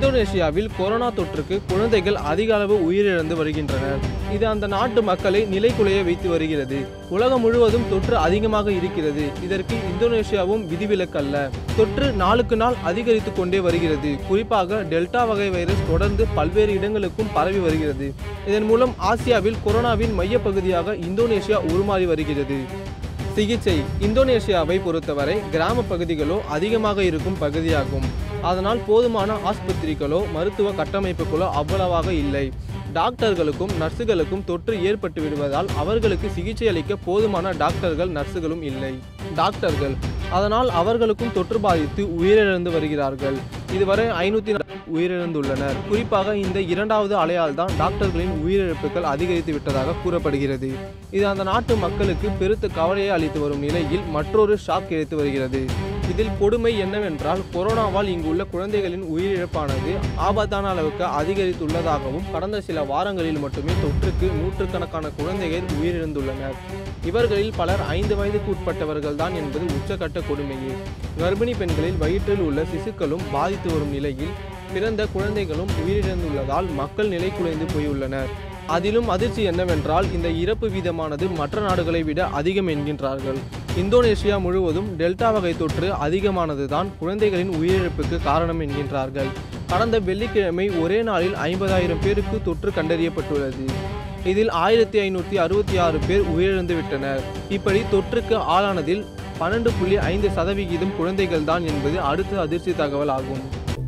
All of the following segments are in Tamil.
இந்தோனேஷியாவில் கொரோனா தொற்றுக்கு குழந்தைகள் அதிக அளவு உயிரிழந்து வருகின்றனர் இது அந்த நாட்டு மக்களை நிலைகுலைய வைத்து வருகிறது உலகம் முழுவதும் தொற்று அதிகமாக இருக்கிறது இதற்கு இந்தோனேஷியாவும் விதிவிலக்கல்ல தொற்று நாளுக்கு நாள் அதிகரித்து கொண்டே வருகிறது குறிப்பாக டெல்டா வகை வைரஸ் தொடர்ந்து பல்வேறு இடங்களுக்கும் பரவி வருகிறது இதன் மூலம் ஆசியாவில் கொரோனாவின் மையப்பகுதியாக இந்தோனேஷியா உருமாறி வருகிறது சிகிச்சை இந்தோனேஷியாவை பொறுத்தவரை கிராம பகுதிகளோ அதிகமாக இருக்கும் பகுதியாகும் அதனால் போதுமான ஆஸ்பத்திரிகளோ மருத்துவ கட்டமைப்புகளோ அவ்வளவாக இல்லை டாக்டர்களுக்கும் நர்சுகளுக்கும் தொற்று ஏற்பட்டு விடுவதால் அவர்களுக்கு சிகிச்சை அளிக்க போதுமான டாக்டர்கள் நர்சுகளும் இல்லை டாக்டர்கள் அதனால் அவர்களுக்கும் தொற்று பாதித்து உயிரிழந்து வருகிறார்கள் இதுவரை ஐநூற்றி உயிரிழந்துள்ளனர் குறிப்பாக இந்த இரண்டாவது அலையால் தான் டாக்டர்களின் உயிரிழப்புகள் அதிகரித்து விட்டதாக கூறப்படுகிறது இது அந்த நாட்டு மக்களுக்கு பெருத்த கவலையை அளித்து வரும் நிலையில் மற்றொரு ஷாக் கிடைத்து வருகிறது இதில் கொடுமை என்னவென்றால் கொரோனாவால் இங்குள்ள குழந்தைகளின் உயிரிழப்பானது ஆபத்தான அளவுக்கு அதிகரித்துள்ளதாகவும் கடந்த சில வாரங்களில் மட்டுமே தொற்றுக்கு நூற்றுக்கணக்கான குழந்தைகள் உயிரிழந்துள்ளனர் இவர்களில் பலர் ஐந்து வயதுக்கு உட்பட்டவர்கள் தான் என்பது உச்சக்கட்ட கொடுமையே கர்ப்பிணி பெண்களில் வயிற்றில் உள்ள சிசுக்களும் பாதித்து வரும் நிலையில் பிறந்த குழந்தைகளும் உயிரிழந்துள்ளதால் மக்கள் நிலை குலைந்து போயுள்ளனர் அதிலும் அதிர்ச்சி என்னவென்றால் இந்த இறப்பு வீதமானது மற்ற நாடுகளை விட அதிகம் என்கின்றார்கள் இந்தோனேஷியா முழுவதும் டெல்டா வகை தொற்று அதிகமானதுதான் குழந்தைகளின் உயிரிழப்புக்கு காரணம் என்கின்றார்கள் கடந்த வெள்ளிக்கிழமை ஒரே நாளில் ஐம்பதாயிரம் பேருக்கு தொற்று கண்டறியப்பட்டுள்ளது இதில் ஆயிரத்தி ஐநூற்றி அறுபத்தி ஆறு பேர் உயிரிழந்து விட்டனர் இப்படி தொற்றுக்கு ஆளானதில் பன்னெண்டு புள்ளி ஐந்து சதவிகிதம் குழந்தைகள் தான் என்பது அடுத்த அதிர்ச்சி தகவல் ஆகும்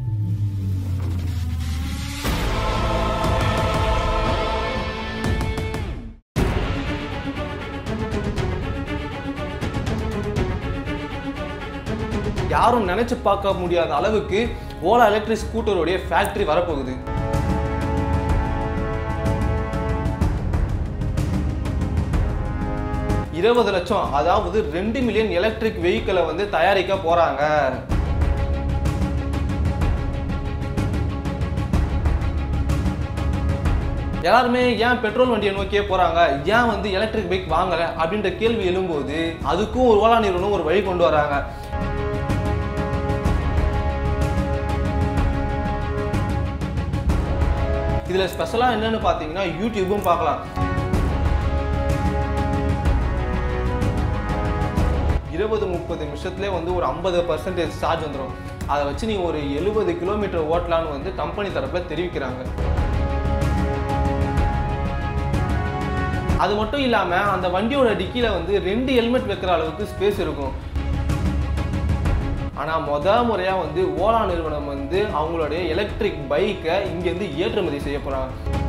யாரும் நினைச்சு பார்க்க முடியாத அளவுக்கு ஓலா எலக்ட்ரிக் ஸ்கூட்டருடைய ஃபேக்டரி வரப்போகுது இருபது லட்சம் அதாவது ரெண்டு மில்லியன் எலக்ட்ரிக் வெஹிக்கிளை வந்து தயாரிக்க போறாங்க எல்லாருமே ஏன் பெட்ரோல் வண்டியை நோக்கியே போறாங்க ஏன் வந்து எலக்ட்ரிக் பைக் வாங்கல அப்படின்ற கேள்வி எழும்போது அதுக்கும் ஒரு ஓலா நிறுவனம் ஒரு வழி கொண்டு வராங்க இதுல ஸ்பெஷலா என்னன்னு பாத்தீங்கன்னா யூடியூபும் பார்க்கலாம் இருபது முப்பது நிமிஷத்துலேயே வந்து ஒரு ஐம்பது பர்சன்டேஜ் சார்ஜ் வந்துடும் அதை வச்சு நீ ஒரு எழுபது கிலோமீட்டர் ஓட்டலான்னு வந்து கம்பெனி தரப்பில் தெரிவிக்கிறாங்க அது மட்டும் இல்லாமல் அந்த வண்டியோட டிக்கியில் வந்து ரெண்டு ஹெல்மெட் வைக்கிற அளவுக்கு ஸ்பேஸ் இருக்கும் ஆனால் முத முறையாக வந்து ஓலா நிறுவனம் வந்து அவங்களுடைய எலக்ட்ரிக் பைக்கை இங்கேருந்து ஏற்றுமதி செய்ய போகிறாங்க